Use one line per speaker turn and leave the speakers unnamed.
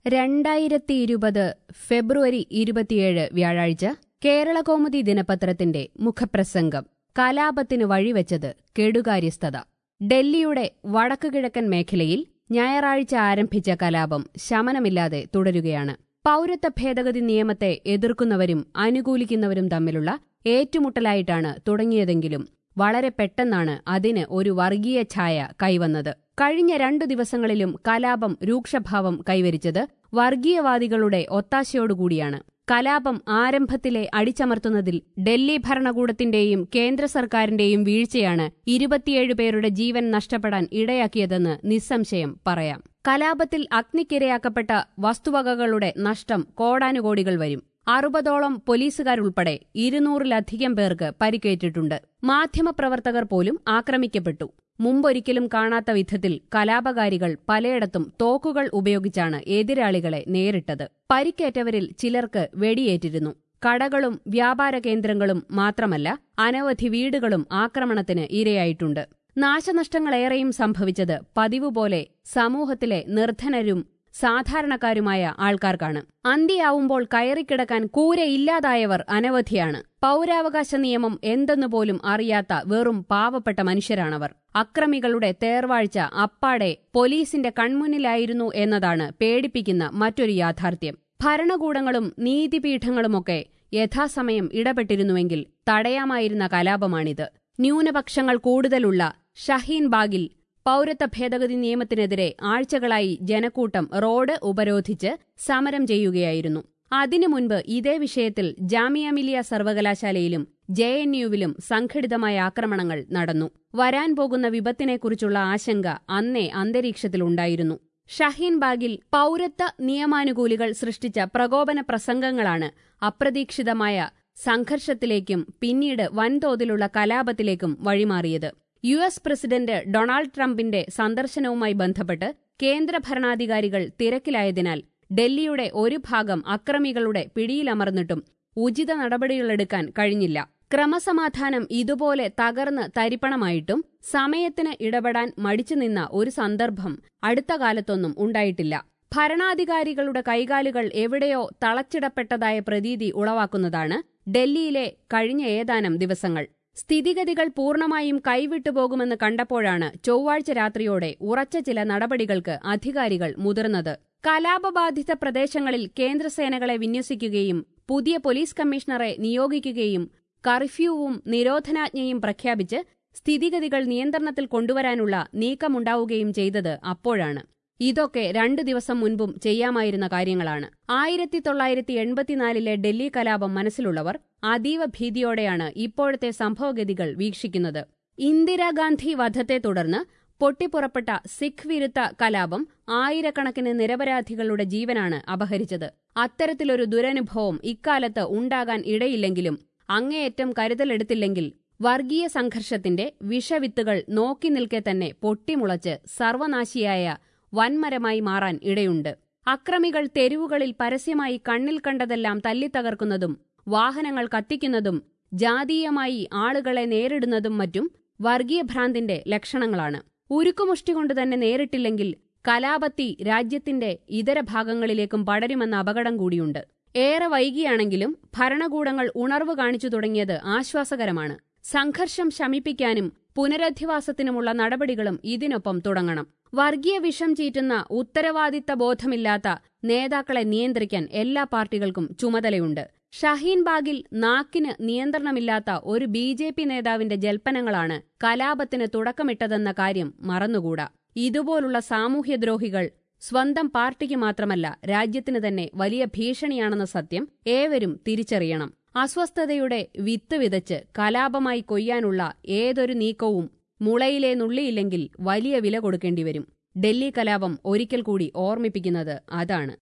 രണ്ടായിരത്തി ഇരുപത് ഫെബ്രുവരി ഇരുപത്തിയേഴ് വ്യാഴാഴ്ച കേരളകൗമുദി ദിനപത്രത്തിന്റെ മുഖപ്രസംഗം കലാപത്തിന് വഴിവെച്ചത് കെടുകാര്യസ്ഥത ഡൽഹിയുടെ വടക്കുകിഴക്കൻ മേഖലയിൽ ഞായറാഴ്ച ആരംഭിച്ച കലാപം ശമനമില്ലാതെ തുടരുകയാണ് പൌരത്വ ഭേദഗതി നിയമത്തെ എതിർക്കുന്നവരും അനുകൂലിക്കുന്നവരും തമ്മിലുള്ള ഏറ്റുമുട്ടലായിട്ടാണ് തുടങ്ങിയതെങ്കിലും വളരെ പെട്ടെന്നാണ് അതിന് ഒരു വർഗീയ ഛായ കൈവന്നത് കഴിഞ്ഞ രണ്ടു ദിവസങ്ങളിലും കലാപം രൂക്ഷഭാവം കൈവരിച്ചത് വർഗീയവാദികളുടെ ഒത്താശയോടുകൂടിയാണ് കലാപം ആരംഭത്തിലെ അടിച്ചമർത്തുന്നതിൽ ഡൽഹി ഭരണകൂടത്തിന്റെയും കേന്ദ്ര സർക്കാരിന്റെയും വീഴ്ചയാണ് ഇരുപത്തിയേഴ് പേരുടെ ജീവൻ നഷ്ടപ്പെടാൻ ഇടയാക്കിയതെന്ന് നിസ്സംശയം പറയാം കലാപത്തിൽ അഗ്നിക്കിരയാക്കപ്പെട്ട വസ്തുവകകളുടെ നഷ്ടം കോടാനുകോടികൾ വരും അറുപതോളം പോലീസുകാരുൾപ്പെടെ ഇരുന്നൂറിലധികം പേർക്ക് പരിക്കേറ്റിട്ടുണ്ട് മാധ്യമപ്രവർത്തകർ പോലും ആക്രമിക്കപ്പെട്ടു മുമ്പൊരിക്കലും കാണാത്ത വിധത്തിൽ കലാപകാരികൾ പലയിടത്തും തോക്കുകൾ ഉപയോഗിച്ചാണ് എതിരാളികളെ നേരിട്ടത് പരിക്കേറ്റവരിൽ ചിലർക്ക് വെടിയേറ്റിരുന്നു കടകളും വ്യാപാര കേന്ദ്രങ്ങളും മാത്രമല്ല അനവധി വീടുകളും ആക്രമണത്തിന് ഇരയായിട്ടുണ്ട് നാശനഷ്ടങ്ങളേറെയും സംഭവിച്ചത് പതിവുപോലെ സമൂഹത്തിലെ നിർധനരും സാധാരണക്കാരുമായ ആൾക്കാർക്കാണ് അന്തിയാവുമ്പോൾ കയറിക്കിടക്കാൻ കൂരയില്ലാതായവർ അനവധിയാണ് പൗരാവകാശ നിയമം എന്തെന്നുപോലും അറിയാത്ത വെറും പാവപ്പെട്ട മനുഷ്യരാണവർ അക്രമികളുടെ തേർവാഴ്ച അപ്പാടെ പോലീസിന്റെ കൺമുന്നിലായിരുന്നു എന്നതാണ് പേടിപ്പിക്കുന്ന മറ്റൊരു യാഥാർത്ഥ്യം ഭരണകൂടങ്ങളും നീതിപീഠങ്ങളുമൊക്കെ യഥാസമയം ഇടപെട്ടിരുന്നുവെങ്കിൽ തടയാമായിരുന്ന കലാപമാണിത് ന്യൂനപക്ഷങ്ങൾ കൂടുതലുള്ള ഷഹീൻ ബാഗിൽ പൌരത്വ ഭേദഗതി നിയമത്തിനെതിരെ ആഴ്ചകളായി ജനക്കൂട്ടം റോഡ് ഉപരോധിച്ച് സമരം ചെയ്യുകയായിരുന്നു അതിനു മുൻപ് ഇതേ വിഷയത്തിൽ ജാമിയ മിലിയ സർവകലാശാലയിലും ജെ എൻ യുവിലും സംഘടിതമായ ആക്രമണങ്ങൾ നടന്നു വരാൻ പോകുന്ന വിപത്തിനെക്കുറിച്ചുള്ള ആശങ്ക അന്നേ അന്തരീക്ഷത്തിലുണ്ടായിരുന്നു ഷഹീൻ ബാഗിൽ പൌരത്വ നിയമാനുകൂലികൾ സൃഷ്ടിച്ച പ്രകോപന പ്രസംഗങ്ങളാണ് അപ്രതീക്ഷിതമായ സംഘർഷത്തിലേക്കും പിന്നീട് വൻതോതിലുള്ള കലാപത്തിലേക്കും വഴിമാറിയത് യു എസ് പ്രസിഡന്റ് ഡൊണാൾഡ് ട്രംപിന്റെ സന്ദർശനവുമായി ബന്ധപ്പെട്ട് കേന്ദ്ര ഭരണാധികാരികൾ തിരക്കിലായതിനാൽ ഡൽഹിയുടെ ഒരു ഭാഗം അക്രമികളുടെ പിടിയിലമർന്നിട്ടും ഉചിത നടപടികളെടുക്കാൻ കഴിഞ്ഞില്ല ക്രമസമാധാനം ഇതുപോലെ തകർന്ന് തരിപ്പണമായിട്ടും സമയത്തിന് ഇടപെടാൻ മടിച്ചുനിന്ന ഒരു സന്ദർഭം അടുത്ത കാലത്തൊന്നും ഉണ്ടായിട്ടില്ല ഭരണാധികാരികളുടെ കൈകാലുകൾ എവിടെയോ തളച്ചിടപ്പെട്ടതായ പ്രതീതി ഉളവാക്കുന്നതാണ് ഡൽഹിയിലെ കഴിഞ്ഞ ഏതാനും ദിവസങ്ങൾ സ്ഥിതിഗതികൾ പൂർണ്ണമായും കൈവിട്ടുപോകുമെന്ന് കണ്ടപ്പോഴാണ് ചൊവ്വാഴ്ച രാത്രിയോടെ ഉറച്ച ചില നടപടികൾക്ക് അധികാരികൾ മുതിർന്നത് കലാപബാധിത പ്രദേശങ്ങളിൽ കേന്ദ്രസേനകളെ വിന്യസിക്കുകയും പുതിയ പോലീസ് കമ്മീഷണറെ നിയോഗിക്കുകയും കർഫ്യൂവും നിരോധനാജ്ഞയും പ്രഖ്യാപിച്ച് സ്ഥിതിഗതികൾ നിയന്ത്രണത്തിൽ കൊണ്ടുവരാനുള്ള നീക്കമുണ്ടാവുകയും ചെയ്തത് അപ്പോഴാണ് ഇതൊക്കെ രണ്ടു ദിവസം മുൻപും ചെയ്യാമായിരുന്ന കാര്യങ്ങളാണ് ആയിരത്തി തൊള്ളായിരത്തി എൺപത്തിനാലിലെ ഡൽഹി കലാപം മനസ്സിലുള്ളവർ അതീവ ഭീതിയോടെയാണ് ഇപ്പോഴത്തെ സംഭവഗതികൾ വീക്ഷിക്കുന്നത് ഇന്ദിരാഗാന്ധി വധത്തെ തുടർന്ന് പൊട്ടിപ്പുറപ്പെട്ട സിഖ് വിരുദ്ധ കലാപം ആയിരക്കണക്കിന് നിരപരാധികളുടെ ജീവനാണ് അപഹരിച്ചത് അത്തരത്തിലൊരു ദുരനുഭവം ഇക്കാലത്ത് ഉണ്ടാകാൻ ഇടയില്ലെങ്കിലും അങ്ങേയറ്റം കരുതലെടുത്തില്ലെങ്കിൽ വർഗീയ സംഘർഷത്തിന്റെ വിഷവിത്തുകൾ നോക്കി നിൽക്കെ തന്നെ പൊട്ടിമുളച്ച് സർവനാശിയായ വൻമരമായി മാറാൻ ഇടയുണ്ട് അക്രമികൾ തെരുവുകളിൽ പരസ്യമായി കണ്ണിൽ കണ്ടതെല്ലാം തല്ലിത്തകർക്കുന്നതും വാഹനങ്ങൾ കത്തിക്കുന്നതും ജാതീയമായി ആളുകളെ നേരിടുന്നതും മറ്റും വർഗീയ ഭ്രാന്തിന്റെ ലക്ഷണങ്ങളാണ് ഉരുക്കുമുഷ്ടി കൊണ്ട് തന്നെ നേരിട്ടില്ലെങ്കിൽ കലാപത്തി രാജ്യത്തിന്റെ ഇതര ഭാഗങ്ങളിലേക്കും പടരുമെന്ന അപകടം കൂടിയുണ്ട് ഏറെ വൈകിയാണെങ്കിലും ഭരണകൂടങ്ങൾ ഉണർവ് കാണിച്ചു തുടങ്ങിയത് ആശ്വാസകരമാണ് സംഘർഷം ശമിപ്പിക്കാനും പുനരധിവാസത്തിനുമുള്ള നടപടികളും ഇതിനൊപ്പം തുടങ്ങണം വർഗീയ വിഷം ചീറ്റുന്ന ഉത്തരവാദിത്ത ബോധമില്ലാത്ത നേതാക്കളെ നിയന്ത്രിക്കാൻ എല്ലാ പാർട്ടികൾക്കും ചുമതലയുണ്ട് ഷഹീൻ ബാഗിൽ നാക്കിന് നിയന്ത്രണമില്ലാത്ത ഒരു ബി ജെ പി നേതാവിന്റെ ജൽപ്പനങ്ങളാണ് കലാപത്തിന് തുടക്കമിട്ടതെന്ന കാര്യം മറന്നുകൂടാ ഇതുപോലുള്ള സാമൂഹ്യദ്രോഹികൾ സ്വന്തം പാർട്ടിക്ക് മാത്രമല്ല രാജ്യത്തിന് തന്നെ വലിയ ഭീഷണിയാണെന്ന സത്യം ഏവരും തിരിച്ചറിയണം അസ്വസ്ഥതയുടെ വിത്ത് വിതച്ച് കലാപമായി കൊയ്യാനുള്ള ഏതൊരു നീക്കവും മുളയിലെ നുള്ളിയില്ലെങ്കിൽ വലിയ വില കൊടുക്കേണ്ടിവരും ഡൽഹി കലാപം ഒരിക്കൽ കൂടി ഓർമ്മിപ്പിക്കുന്നത് അതാണ്